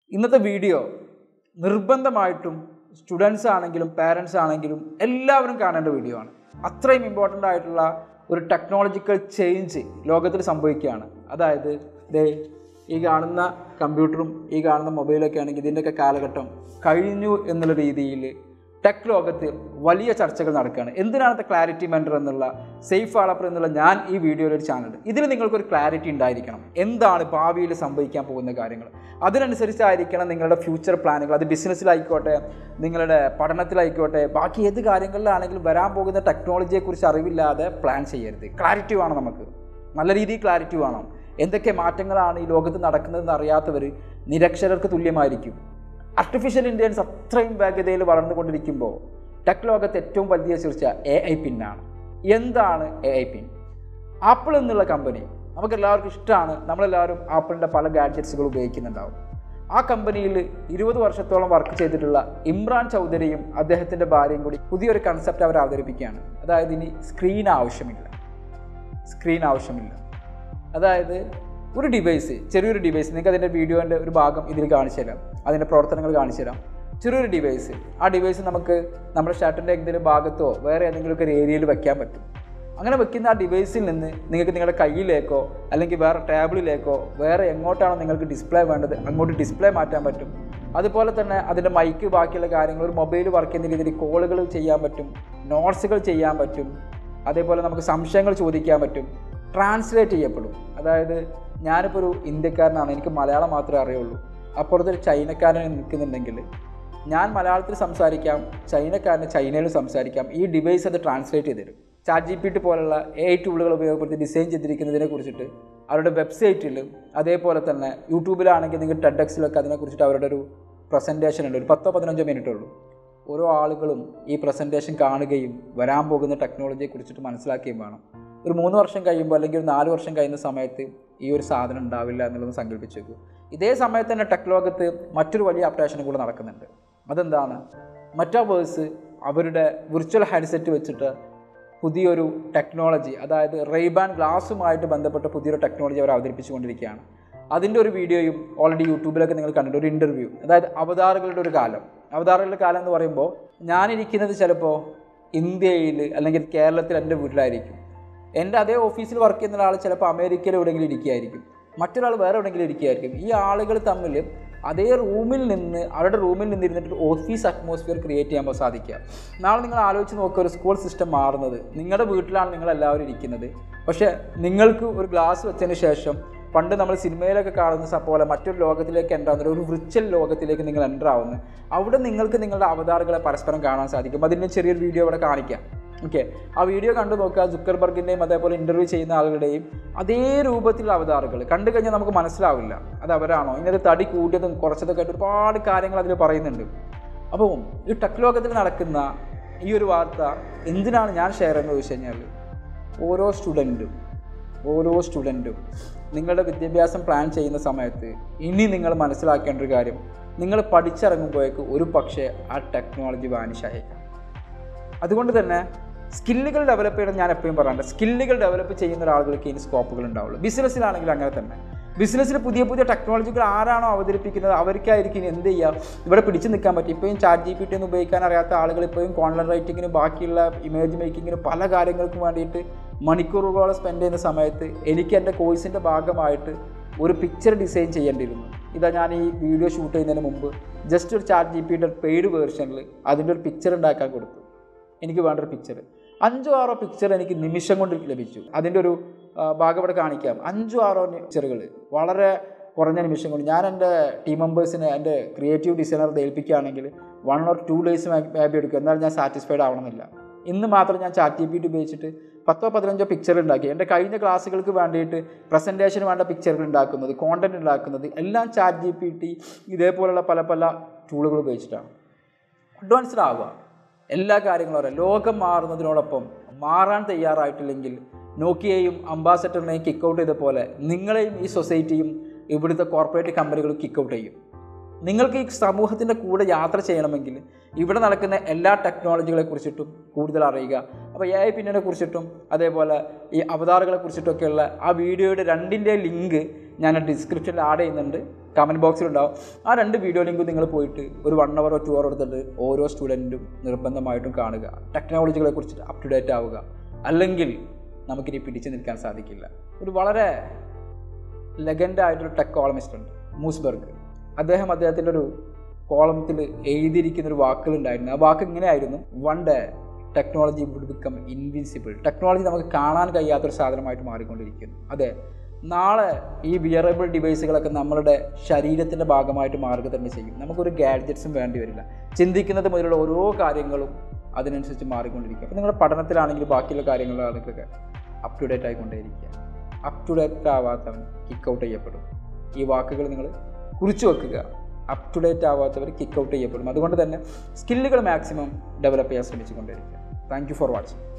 ഇന്നത്തെ വീഡിയോ നിർബന്ധമായിട്ടും സ്റ്റുഡൻസ് ആണെങ്കിലും പാരൻസ് ആണെങ്കിലും എല്ലാവരും കാണേണ്ട വീഡിയോ ആണ് അത്രയും ഇമ്പോർട്ടൻ്റ് ആയിട്ടുള്ള ഒരു ടെക്നോളജിക്കൽ ചേഞ്ച് ലോകത്തിൽ സംഭവിക്കുകയാണ് അതായത് ദേ ഈ കാണുന്ന കമ്പ്യൂട്ടറും ഈ കാണുന്ന മൊബൈലൊക്കെ ആണെങ്കിൽ ഇതിൻ്റെയൊക്കെ കാലഘട്ടം കഴിഞ്ഞു എന്നുള്ള രീതിയിൽ ടെക് ലോകത്ത് വലിയ ചർച്ചകൾ നടക്കുകയാണ് എന്തിനാണ് ക്ലാരിറ്റി മെൻറ്റർ എന്നുള്ള സേഫ് ആളപ്പർ എന്നുള്ള ഞാൻ ഈ വീഡിയോയിൽ ഒരു ചാനൽ ഇതിൽ നിങ്ങൾക്കൊരു ക്ലാരിറ്റി ഉണ്ടായിരിക്കണം എന്താണ് ഭാവിയിൽ സംഭവിക്കാൻ പോകുന്ന കാര്യങ്ങൾ അതിനനുസരിച്ചായിരിക്കണം നിങ്ങളുടെ ഫ്യൂച്ചർ പ്ലാനുകൾ അത് ബിസിനസ്സിലായിക്കോട്ടെ നിങ്ങളുടെ പഠനത്തിലായിക്കോട്ടെ ബാക്കി ഏത് കാര്യങ്ങളിലാണെങ്കിലും വരാൻ പോകുന്ന ടെക്നോളജിയെക്കുറിച്ച് അറിവില്ലാതെ പ്ലാൻ ചെയ്യരുത് ക്ലാരിറ്റി വേണം നമുക്ക് നല്ല രീതിയിൽ ക്ലാരിറ്റി വേണം എന്തൊക്കെ മാറ്റങ്ങളാണ് ഈ ലോകത്ത് നടക്കുന്നതെന്ന് അറിയാത്തവർ നിരക്ഷരർക്ക് തുല്യമായിരിക്കും ആർട്ടിഫിഷ്യൽ ഇൻ്റലിജൻസ് അത്രയും വേഗതയിൽ വളർന്നുകൊണ്ടിരിക്കുമ്പോൾ ടെക് ലോകത്ത് ഏറ്റവും വലിയ ചർച്ച എ ഐ പിന്നാണ് എന്താണ് എ ഐ പിൻ ആപ്പിൾ എന്നുള്ള കമ്പനി നമുക്ക് എല്ലാവർക്കും ഇഷ്ടമാണ് നമ്മളെല്ലാവരും ആപ്പിളിൻ്റെ പല ഗാഡ്ജറ്റ്സുകൾ ഉപയോഗിക്കുന്നുണ്ടാവും ആ കമ്പനിയിൽ ഇരുപത് വർഷത്തോളം വർക്ക് ചെയ്തിട്ടുള്ള ഇമ്രാൻ ചൗധരിയും അദ്ദേഹത്തിൻ്റെ ഭാര്യയും കൂടി പുതിയൊരു കൺസെപ്റ്റ് അവർ അവതരിപ്പിക്കുകയാണ് അതായത് ഇനി സ്ക്രീൻ ആവശ്യമില്ല സ്ക്രീൻ ആവശ്യമില്ല അതായത് ഒരു ഡിവൈസ് ചെറിയൊരു ഡിവൈസ് നിങ്ങൾക്ക് അതിൻ്റെ വീഡിയോൻ്റെ ഒരു ഭാഗം ഇതിൽ കാണിച്ചു തരാം അതിൻ്റെ പ്രവർത്തനങ്ങൾ കാണിച്ചു തരാം ചെറിയൊരു ഡിവൈസ് ആ ഡിവൈസ് നമുക്ക് നമ്മുടെ ഷർട്ടിൻ്റെ എന്തെങ്കിലും ഭാഗത്തോ വേറെ ഏതെങ്കിലുമൊക്കെ ഒരു ഏരിയയിൽ വെക്കാൻ പറ്റും അങ്ങനെ വെക്കുന്ന ആ ഡിവൈസിൽ നിന്ന് നിങ്ങൾക്ക് നിങ്ങളുടെ കയ്യിലേക്കോ അല്ലെങ്കിൽ വേറെ ടേബിളിലേക്കോ വേറെ എങ്ങോട്ടാണോ നിങ്ങൾക്ക് ഡിസ്പ്ലേ വേണ്ടത് അങ്ങോട്ട് ഡിസ്പ്ലേ മാറ്റാൻ പറ്റും അതുപോലെ തന്നെ അതിൻ്റെ മൈക്ക് ബാക്കിയുള്ള കാര്യങ്ങൾ ഒരു മൊബൈൽ വർക്ക് ചെയ്യുന്ന രീതിയിൽ കോളുകൾ ചെയ്യാൻ പറ്റും നോട്ട്സുകൾ ചെയ്യാൻ പറ്റും അതേപോലെ നമുക്ക് സംശയങ്ങൾ ചോദിക്കാൻ പറ്റും ട്രാൻസ്ലേറ്റ് ചെയ്യപ്പെടും അതായത് ഞാനിപ്പോൾ ഒരു ഇന്ത്യക്കാരനാണ് എനിക്ക് മലയാളം മാത്രമേ അറിയുള്ളൂ അപ്പുറത്തൊരു ചൈനക്കാരൻ നിൽക്കുന്നുണ്ടെങ്കിൽ ഞാൻ മലയാളത്തിൽ സംസാരിക്കാം ചൈനക്കാരന് ചൈനയിൽ സംസാരിക്കാം ഈ ഡിവൈസ് അത് ട്രാൻസ്ലേറ്റ് ചെയ്ത് തരും ചാറ്റ് ജി പി ടി പോലുള്ള എ ഐ ടൂളുകൾ ഉപയോഗപ്പെടുത്തി ഡിസൈൻ ചെയ്തിരിക്കുന്നതിനെ കുറിച്ചിട്ട് അവരുടെ വെബ്സൈറ്റിലും അതേപോലെ തന്നെ യൂട്യൂബിലാണെങ്കിൽ നിങ്ങൾ ടെഡക്സിലൊക്കെ അതിനെക്കുറിച്ചിട്ട് അവരുടെ ഒരു പ്രസൻറ്റേഷൻ ഉണ്ട് ഒരു പത്തോ പതിനഞ്ചോ മിനിറ്റ് ഉള്ളൂ ഓരോ ആളുകളും ഈ പ്രസൻറ്റേഷൻ കാണുകയും വരാൻ പോകുന്ന ടെക്നോളജിയെ കുറിച്ചിട്ട് മനസ്സിലാക്കുകയും വേണം ഒരു മൂന്ന് വർഷം കഴിയുമ്പോൾ അല്ലെങ്കിൽ ഒരു നാല് വർഷം കഴിയുന്ന സമയത്ത് ഈ ഒരു സാധനം ഉണ്ടാവില്ല എന്നുള്ളത് സങ്കല്പിച്ചു വെക്കൂ ഇതേ സമയത്ത് തന്നെ ടെക് ലോകത്ത് മറ്റൊരു വലിയ അപ്ഡേഷനും കൂടെ നടക്കുന്നുണ്ട് അതെന്താണ് മറ്റാവേഴ്സ് അവരുടെ വിർച്വൽ ഹെഡ്സെറ്റ് വെച്ചിട്ട് പുതിയൊരു ടെക്നോളജി അതായത് റെയ്ബാൻ ഗ്ലാസുമായിട്ട് ബന്ധപ്പെട്ട പുതിയൊരു ടെക്നോളജി അവർ അവതരിപ്പിച്ചുകൊണ്ടിരിക്കുകയാണ് അതിൻ്റെ ഒരു വീഡിയോയും ഓൾറെഡി യൂട്യൂബിലൊക്കെ നിങ്ങൾ കണ്ടിട്ട് ഒരു ഇൻ്റർവ്യൂ അതായത് അവതാറുകളുടെ ഒരു കാലം അവതാറുകളുടെ കാലം എന്ന് പറയുമ്പോൾ ഞാനിരിക്കുന്നത് ചിലപ്പോൾ ഇന്ത്യയിൽ അല്ലെങ്കിൽ കേരളത്തിൽ എൻ്റെ വീട്ടിലായിരിക്കും എൻ്റെ അതേ ഓഫീസിൽ വർക്ക് ചെയ്യുന്ന ഒരാൾ ചിലപ്പോൾ അമേരിക്കയിൽ എവിടെയെങ്കിലും ഇരിക്കുകയായിരിക്കും മറ്റൊരാൾ വേറെ എവിടെയെങ്കിലും ഇരിക്കുകയായിരിക്കും ഈ ആളുകൾ തമ്മിൽ അതേ റൂമിൽ നിന്ന് അവരുടെ റൂമിൽ നിന്ന് ഇരുന്നിട്ട് ഒരു ഓഫീസ് അറ്റ്മോസ്ഫിയർ ക്രിയേറ്റ് ചെയ്യാൻ സാധിക്കുക നാളെ നിങ്ങൾ ആലോചിച്ച് നോക്കുക ഒരു സ്കൂൾ സിസ്റ്റം മാറുന്നത് നിങ്ങളുടെ വീട്ടിലാണ് നിങ്ങൾ എല്ലാവരും ഇരിക്കുന്നത് പക്ഷേ നിങ്ങൾക്ക് ഒരു ഗ്ലാസ് വെച്ചതിന് ശേഷം പണ്ട് നമ്മൾ സിനിമയിലൊക്കെ കാണുന്ന സ- പോലെ മറ്റൊരു ലോകത്തിലേക്ക് എൻ്റർ ആവുന്നത് ഒരു വിർച്വൽ ലോകത്തിലേക്ക് നിങ്ങൾ എൻ്റർ ആവുന്നു അവിടെ നിങ്ങൾക്ക് നിങ്ങളുടെ അവതാറുകളെ പരസ്പരം കാണാൻ സാധിക്കും അതിൻ്റെ ചെറിയൊരു വീഡിയോ ഇവിടെ കാണിക്കാം ഓക്കെ ആ വീഡിയോ കണ്ടു നോക്കുക ജുക്കർബർഗിൻ്റെയും അതേപോലെ ഇൻ്റർവ്യൂ ചെയ്യുന്ന ആളുകളുടെയും അതേ രൂപത്തിലുള്ള അവതാറുകൾ കണ്ടു കഴിഞ്ഞാൽ നമുക്ക് മനസ്സിലാവില്ല അത് അവരാണോ ഇങ്ങനെ തടി കൂട്ടിയതും കുറച്ചതൊക്കെ ആയിട്ട് ഒരുപാട് കാര്യങ്ങൾ അതിൽ പറയുന്നുണ്ട് അപ്പോൾ ഈ ടെക് ലോകത്തിൽ നടക്കുന്ന ഈ ഒരു വാർത്ത എന്തിനാണ് ഞാൻ ഷെയർ ചെയ്യുന്നത് ചോദിച്ചു കഴിഞ്ഞാൽ ഓരോ സ്റ്റുഡൻറ്റും ഓരോ സ്റ്റുഡൻറ്റും നിങ്ങളുടെ വിദ്യാഭ്യാസം പ്ലാൻ ചെയ്യുന്ന സമയത്ത് ഇനി നിങ്ങൾ മനസ്സിലാക്കേണ്ട ഒരു കാര്യം നിങ്ങൾ പഠിച്ചിറങ്ങുമ്പോഴേക്ക് ഒരു പക്ഷേ ആ ടെക്നോളജി വാനിഷായേക്കാം അതുകൊണ്ട് തന്നെ സ്കില്ലുകൾ ഡെവലപ്പ് ചെയ്യണം ഞാൻ എപ്പോഴും പറയാറുണ്ട് സ്കില്ലുകൾ ഡെവലപ്പ് ചെയ്യുന്ന ഒരാളുകൾക്ക് ഇനി സ്കോപ്പുകൾ ഉണ്ടാവുള്ളൂ ബിസിനസ്സിലാണെങ്കിൽ അങ്ങനെ തന്നെ ബിസിനസ്സിൽ പുതിയ പുതിയ ടെക്നോളജികൾ ആരാണോ അവതരിപ്പിക്കുന്നത് അവർക്കായിരിക്കും ഇനി എന്ത് ചെയ്യുക ഇവിടെ പിടിച്ചു നിൽക്കാൻ പറ്റും ഇപ്പോഴും ചാറ്റ് ജി പി ടി ഒന്നും ഉപയോഗിക്കാൻ അറിയാത്ത ആളുകൾ ഇപ്പോഴും കോൺലൈൻ റൈറ്റിങ്ങിനും ബാക്കിയുള്ള ഇമേജ് മേക്കിങ്ങിനും പല കാര്യങ്ങൾക്കും വേണ്ടിയിട്ട് മണിക്കൂറുകളോളം സ്പെൻഡ് ചെയ്യുന്ന സമയത്ത് എനിക്ക് എൻ്റെ കോഴ്സിൻ്റെ ഭാഗമായിട്ട് ഒരു പിക്ചർ ഡിസൈൻ ചെയ്യേണ്ടിയിരുന്നു ഇതാ ഞാൻ ഈ വീഡിയോ ഷൂട്ട് ചെയ്യുന്നതിന് മുമ്പ് ജസ്റ്റ് ഒരു ചാറ്റ് ജി പിയുടെ പെയ്ഡ് വേർഷനിൽ അതിൻ്റെ ഒരു പിക്ചർ ഉണ്ടാക്കാൻ കൊടുത്തു എനിക്ക് വേണ്ട ഒരു പിക്ചർ അഞ്ചോ ആറോ പിക്ചർ എനിക്ക് നിമിഷം കൊണ്ട് ലഭിച്ചു അതിൻ്റെ ഒരു ആ, ഭാഗം ഇവിടെ കാണിക്കാം അഞ്ചോ ആറോ പിക്ചറുകൾ വളരെ കുറഞ്ഞ നിമിഷം കൊണ്ട് ഞാൻ എൻ്റെ ടീം മെമ്പേഴ്സിനെ എൻ്റെ ക്രിയേറ്റീവ് ഡിസൈനർ ഏൽപ്പിക്കുകയാണെങ്കിൽ one or two days maybe എടുക്കും എന്നാൽ ഞാൻ സാറ്റിസ്ഫൈഡ് ആവണമെന്നില്ല ഇന്ന് മാത്രം ഞാൻ ചാറ്റ് ജി പി ടി ഉപയോഗിച്ചിട്ട് പത്തോ പതിനഞ്ചോ പിക്ചർ ഉണ്ടാക്കി എൻ്റെ കഴിഞ്ഞ ക്ലാസ്സുകൾക്ക് വേണ്ടിയിട്ട് പ്രസൻറ്റേഷന് വേണ്ട പിക്ചറുകൾ ഉണ്ടാക്കുന്നത് കോണ്ടന്റ് ഉണ്ടാക്കുന്നത് എല്ലാം ചാറ്റ് ജി പി ടി ഇതേപോലുള്ള പല പല ടൂളുകൾ ഉപയോഗിച്ചിട്ടാണ് അഡ്വാൻസ്ഡ് ആവുക എല്ലാ കാര്യങ്ങളും അറിയാം ലോകം മാറുന്നതിനോടൊപ്പം മാറാൻ തയ്യാറായിട്ടില്ലെങ്കിൽ നോക്കിയയും അംബാസഡറിനെയും കിക്ക് ഔട്ട് ചെയ്ത പോലെ നിങ്ങളെയും ഈ സൊസൈറ്റിയും ഇവിടുത്തെ കോർപ്പറേറ്റ് കമ്പനികൾ കിക്ക് ഔട്ട് ചെയ്യും നിങ്ങൾക്ക് ഈ സമൂഹത്തിൻ്റെ കൂടെ യാത്ര ചെയ്യണമെങ്കിൽ ഇവിടെ നടക്കുന്ന എല്ലാ ടെക്നോളജികളെ കുറിച്ചിട്ടും കൂടുതൽ അറിയുക അപ്പോൾ എ ഐ പിന്നിനെ കുറിച്ചിട്ടും അതേപോലെ ഈ അവതാറുകളെ കുറിച്ചിട്ടൊക്കെയുള്ള ആ വീഡിയോയുടെ രണ്ടിൻ്റെ ലിങ്ക് ഞാൻ ഡിസ്ക്രിപ്ഷനിൽ ആഡ് ചെയ്യുന്നുണ്ട് കമൻറ്റ് ബോക്സിലുണ്ടാവും ആ രണ്ട് വീഡിയോ ലിങ്കും നിങ്ങൾ പോയിട്ട് ഒരു വൺ അവറോ ടു അവർ എടുത്തിട്ട് ഓരോ സ്റ്റുഡൻറ്റും നിർബന്ധമായിട്ടും കാണുക ടെക്നോളജികളെ കുറിച്ച് അപ് ടു ഡേറ്റ് ആവുക അല്ലെങ്കിൽ നമുക്കിനി പിടിച്ചു നിൽക്കാൻ സാധിക്കില്ല ഒരു വളരെ ലെഗൻഡ് ആയിട്ടൊരു ടെക് കോളമിസ്റ്റ് ഉണ്ട് മൂസ്ബർഗ് അദ്ദേഹം അദ്ദേഹത്തിൻ്റെ ഒരു കോളമത്തിൽ എഴുതിയിരിക്കുന്ന ഒരു വാക്കുകളുണ്ടായിരുന്നു ആ വാക്ക് ഇങ്ങനെയായിരുന്നു one day technology would become invincible technology നമുക്ക് കാണാൻ കഴിയാത്തൊരു സാധനമായിട്ട് മാറിക്കൊണ്ടിരിക്കുന്നു അതെ നാളെ ഈ വിയറബിൾ ഡിവൈസുകളൊക്കെ നമ്മളുടെ ശരീരത്തിൻ്റെ ഭാഗമായിട്ട് മാറുക തന്നെ ചെയ്യും നമുക്കൊരു ഗാഡ്ജറ്റ്സും വേണ്ടി വരില്ല ചിന്തിക്കുന്നത് മുതലുള്ള ഓരോ കാര്യങ്ങളും അതിനനുസരിച്ച് മാറിക്കൊണ്ടിരിക്കും അപ്പോൾ നിങ്ങളുടെ പഠനത്തിലാണെങ്കിലും ബാക്കിയുള്ള കാര്യങ്ങളിലാണെങ്കിലൊക്കെ അപ് ടു ഡേറ്റ് ആയിക്കൊണ്ടേയിരിക്കുക അപ് ടു ഡേറ്റ് ആവാത്തവൻ കിക്ക് ഔട്ട് ചെയ്യപ്പെടും ഈ വാക്കുകൾ നിങ്ങൾ കുറിച്ചു വെക്കുക അപ് ടു ഡേറ്റ് ആവാത്തവർ കിക്ക് ഔട്ട് ചെയ്യപ്പെടും അതുകൊണ്ട് തന്നെ സ്കില്ലുകൾ മാക്സിമം ഡെവലപ്പ് ചെയ്യാൻ ശ്രമിച്ചുകൊണ്ടിരിക്കുക താങ്ക് യു ഫോർ വാച്ചിങ്